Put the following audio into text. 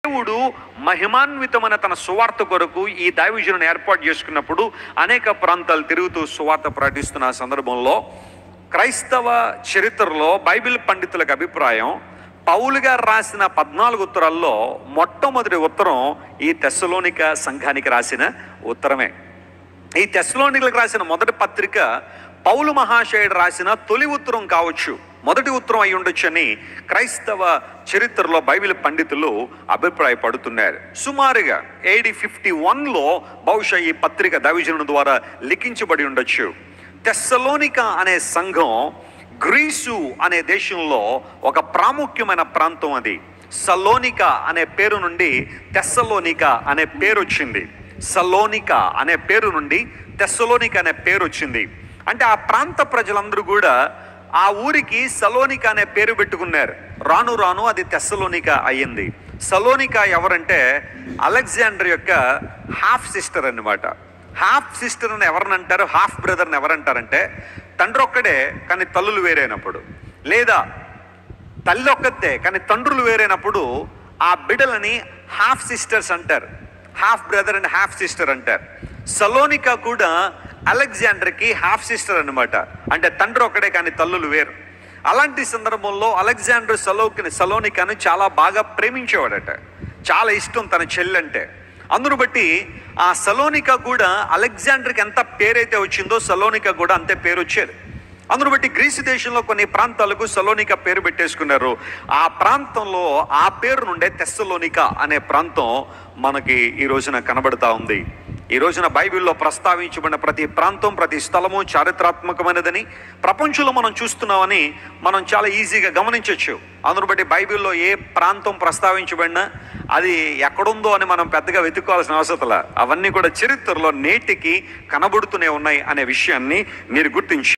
దేవుడు మహిమాన్వితమైన తన సువార్త కొరకు ఈ దైవజనుని ఏర్పాటు చేసుకున్నప్పుడు అనేక ప్రాంతాలు తిరుగుతూ సువార్త ప్రకటిస్తున్న సందర్భంలో క్రైస్తవ చరిత్రలో బైబిల్ పండితులకు అభిప్రాయం పౌలు గారు రాసిన పద్నాలుగు ఉత్తరాల్లో మొట్టమొదటి ఉత్తరం ఈ తెస్సలోనిక సంఘానికి రాసిన ఉత్తరమే ఈ తెస్సలోనికలకు రాసిన మొదటి పత్రిక పౌలు మహాశయుడు రాసిన తొలి ఉత్తరం కావచ్చు మొదటి ఉత్తరం అయి ఉండొచ్చని క్రైస్తవ చరిత్రలో బైబిల్ పండితులు అభిప్రాయపడుతున్నారు సుమారుగా ఏడి ఫిఫ్టీ వన్లో బహుశా ఈ పత్రిక దైవజనుని ద్వారా లిఖించబడి ఉండొచ్చు తెస్సలోనిక అనే సంఘం గ్రీసు అనే దేశంలో ఒక ప్రాముఖ్యమైన ప్రాంతం అది సలోనిక అనే పేరు నుండి తెస్సలోనిక అనే పేరు వచ్చింది సలోనిక అనే పేరు నుండి తెస్సలోనిక అనే పేరు వచ్చింది అంటే ఆ ప్రాంత ప్రజలందరూ కూడా ఆ ఊరికి సలోనిక అనే పేరు పెట్టుకున్నారు రాను రాను అది తెస్సలోనిక అయ్యింది సలోనిక ఎవరంటే అలెగ్జాండర్ యొక్క హాఫ్ సిస్టర్ అన్నమాట హాఫ్ సిస్టర్ అని ఎవరిని అంటారు హాఫ్ బ్రదర్ని ఎవరంటారంటే తండ్రి ఒక్కడే కానీ తల్లులు వేరైనప్పుడు లేదా తల్లి ఒక్కతే కానీ తండ్రులు వేరైనప్పుడు ఆ బిడ్డలని హాఫ్ సిస్టర్స్ అంటారు half brother and half sister అంటారు సలోనిక కూడా అలెగ్జాండర్కి హాఫ్ సిస్టర్ అన్నమాట అంటే తండ్రి ఒక్కడే కానీ తల్లులు వేరు అలాంటి సందర్భంలో అలెగ్జాండర్ సలోకిని సలోనికను చాలా బాగా ప్రేమించేవాడట చాలా ఇష్టం తన చెల్లంటే అందును బట్టి ఆ సలోనిక కూడా అలెగ్జాండర్కి ఎంత పేరైతే వచ్చిందో సలోనిక కూడా అంతే పేరు వచ్చేది అందును బట్టి గ్రీసు దేశంలో కొన్ని ప్రాంతాలకు సలోనిక పేరు పెట్టేసుకున్నారు ఆ ప్రాంతంలో ఆ పేరు నుండే తెస్సలోనిక అనే ప్రాంతం మనకి ఈ రోజున కనబడతా ఉంది ఈ రోజున బైబిల్లో ప్రస్తావించబడిన ప్రతి ప్రాంతం ప్రతి స్థలము చారిత్రాత్మకమైనదని ప్రపంచంలో మనం చూస్తున్నామని మనం చాలా ఈజీగా గమనించవచ్చు అందును బట్టి బైబిల్లో ఏ ప్రాంతం ప్రస్తావించబడినా అది ఎక్కడుందో అని మనం పెద్దగా వెతుక్కోవాల్సిన అవసరం లే. అవన్నీ కూడా చరిత్రలో నేటికి కనబడుతూనే ఉన్నాయి అనే విషయాన్ని మీరు గుర్తించి